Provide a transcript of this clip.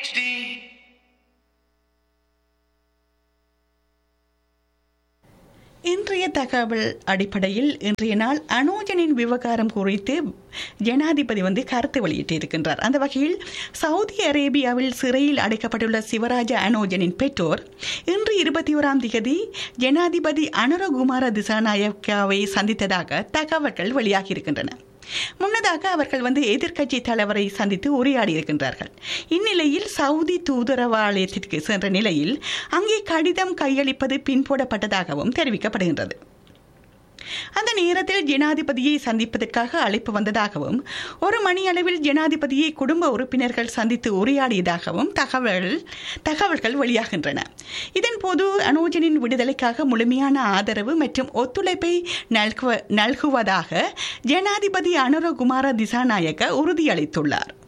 HD. இன்றைய தகவல் அடிப்படையில் இன்றைய நாள் அனோஜனின் விவகாரம் குறித்து ஜனாதிபதி வந்து கருத்து வெளியிட்டிருக்கின்றார் அந்த வகையில் சவுதி அரேபியாவில் சிறையில் அடைக்கப்பட்டுள்ள சிவராஜ அனோஜனின் பெற்றோர் இன்று இருபத்தி ஓராம் தேதி ஜனாதிபதி அனுரகுமார திசாநாயக்காவை சந்தித்ததாக தகவல்கள் வெளியாகியிருக்கின்றன முன்னதாக அவர்கள் வந்து எதிர்க்கட்சி தலைவரை சந்தித்து உரையாடி இருக்கின்றார்கள் இந்நிலையில் சவுதி தூதரவாலயத்திற்கு சென்ற நிலையில் அங்கே கடிதம் கையளிப்பது பின்போடப்பட்டதாகவும் தெரிவிக்கப்படுகின்றது அந்த நேரத்தில் ஜனாதிபதியை சந்திப்பதற்காக அழைப்பு வந்ததாகவும் ஒரு மணி அளவில் ஜனாதிபதியை குடும்ப உறுப்பினர்கள் சந்தித்து உரையாடியதாகவும் தகவல் தகவல்கள் வெளியாகின்றன இதன்போது அனோஜனின் விடுதலைக்காக முழுமையான ஆதரவு மற்றும் ஒத்துழைப்பை நல்குவ நல்குவதாக ஜனாதிபதி அனுரகுமார திசாநாயக்க உறுதியளித்துள்ளார்